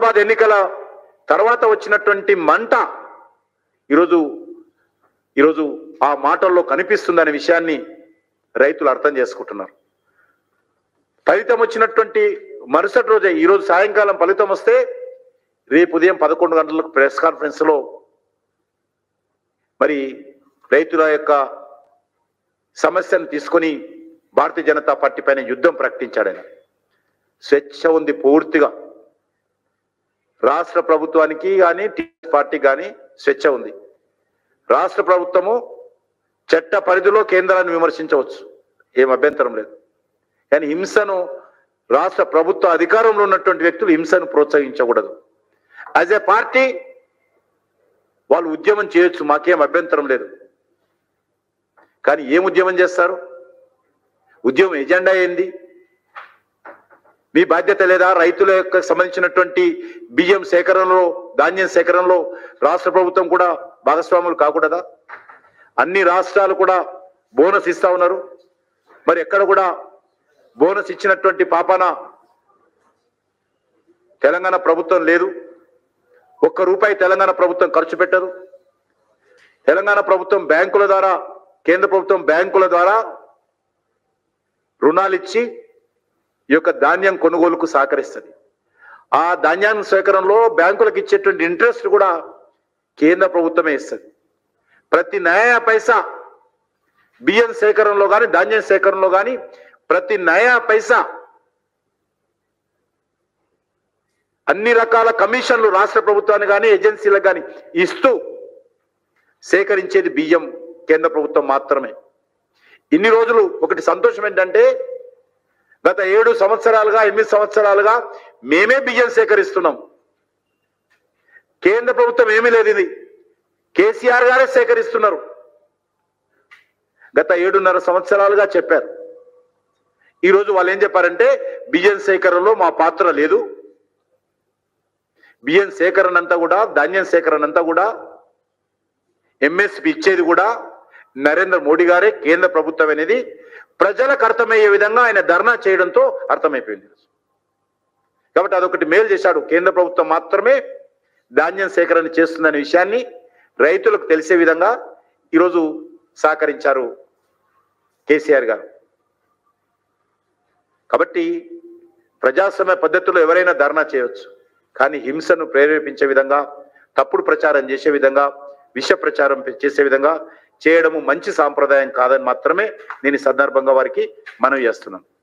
హుజరాబాద్ ఎన్నికల తర్వాత వచ్చినటువంటి మంట ఈరోజు ఈరోజు ఆ మాటల్లో కనిపిస్తుందనే విషయాన్ని రైతులు అర్థం చేసుకుంటున్నారు ఫలితం వచ్చినటువంటి మరుసటి రోజే ఈరోజు సాయంకాలం ఫలితం వస్తే రేపు ఉదయం పదకొండు గంటలకు ప్రెస్ కాన్ఫరెన్స్ లో మరి రైతుల యొక్క సమస్యను తీసుకొని భారతీయ జనతా పార్టీ పైన యుద్ధం ప్రకటించాడు ఆయన స్వేచ్ఛ ఉంది పూర్తిగా రాష్ట్ర ప్రభుత్వానికి కానీ టీఆర్ఎస్ పార్టీ కానీ స్వేచ్ఛ ఉంది రాష్ట్ర ప్రభుత్వము చట్ట పరిధిలో కేంద్రాన్ని విమర్శించవచ్చు ఏం అభ్యంతరం లేదు కానీ హింసను రాష్ట్ర ప్రభుత్వ అధికారంలో ఉన్నటువంటి వ్యక్తులు హింసను ప్రోత్సహించకూడదు యాజ్ ఏ పార్టీ వాళ్ళు ఉద్యమం చేయొచ్చు మాకేం అభ్యంతరం లేదు కానీ ఏం ఉద్యమం చేస్తారు ఉద్యమం ఎజెండా ఏంది మీ బాధ్యత లేదా రైతుల యొక్క సంబంధించినటువంటి బియ్యం సేకరణలో ధాన్యం సేకరణలో రాష్ట్ర ప్రభుత్వం కూడా భాగస్వాములు కాకూడదా అన్ని రాష్ట్రాలు కూడా బోనస్ ఇస్తా ఉన్నారు మరి ఎక్కడ కూడా బోనస్ ఇచ్చినటువంటి పాపాన తెలంగాణ ప్రభుత్వం లేదు ఒక్క రూపాయి తెలంగాణ ప్రభుత్వం ఖర్చు పెట్టదు తెలంగాణ ప్రభుత్వం బ్యాంకుల ద్వారా కేంద్ర ప్రభుత్వం బ్యాంకుల ద్వారా రుణాలు ఇచ్చి ఈ యొక్క ధాన్యం కొనుగోలుకు సహకరిస్తుంది ఆ ధాన్యాన్ని సేకరణలో బ్యాంకులకు ఇచ్చేటువంటి ఇంట్రెస్ట్ కూడా కేంద్ర ప్రభుత్వమే ఇస్తుంది ప్రతి నయా పైసా బియ్యం సేకరణలో కానీ ధాన్యం సేకరణలో కానీ ప్రతి నయా పైసా అన్ని రకాల కమిషన్లు రాష్ట్ర ప్రభుత్వానికి కానీ ఏజెన్సీలకు కానీ ఇస్తూ సేకరించేది బియ్యం కేంద్ర ప్రభుత్వం మాత్రమే ఇన్ని రోజులు ఒకటి సంతోషం ఏంటంటే గత ఏడు సంవత్సరాలుగా ఎనిమిది సంవత్సరాలుగా మేమే బియ్యం సేకరిస్తున్నాం కేంద్ర ప్రభుత్వం ఏమీ లేదు ఇది కేసీఆర్ గారే సేకరిస్తున్నారు గత ఏడున్నర సంవత్సరాలుగా చెప్పారు ఈ రోజు వాళ్ళు ఏం చెప్పారంటే బియ్యం సేకరణలో మా పాత్ర లేదు బియ్యం సేకరణ అంతా కూడా ధాన్యం సేకరణ అంతా కూడా ఎంఎస్పి ఇచ్చేది కూడా నరేంద్ర మోడీ గారే కేంద్ర ప్రభుత్వం అనేది ప్రజలకు అర్థమయ్యే విధంగా ఆయన ధర్నా చేయడంతో అర్థమైపోయింది కాబట్టి అదొకటి మేలు చేశాడు కేంద్ర ప్రభుత్వం మాత్రమే ధాన్యం సేకరణ చేస్తుందనే విషయాన్ని రైతులకు తెలిసే విధంగా ఈరోజు సహకరించారు కేసీఆర్ గారు కాబట్టి ప్రజాస్వామ్య పద్ధతిలో ఎవరైనా ధర్నా చేయవచ్చు కానీ హింసను ప్రేరేపించే విధంగా తప్పుడు ప్రచారం చేసే విధంగా విష ప్రచారం చేసే విధంగా చేయడము మంచి సాంప్రదాయం కాదని మాత్రమే నేను ఈ సందర్భంగా వారికి మనవి చేస్తున్నాను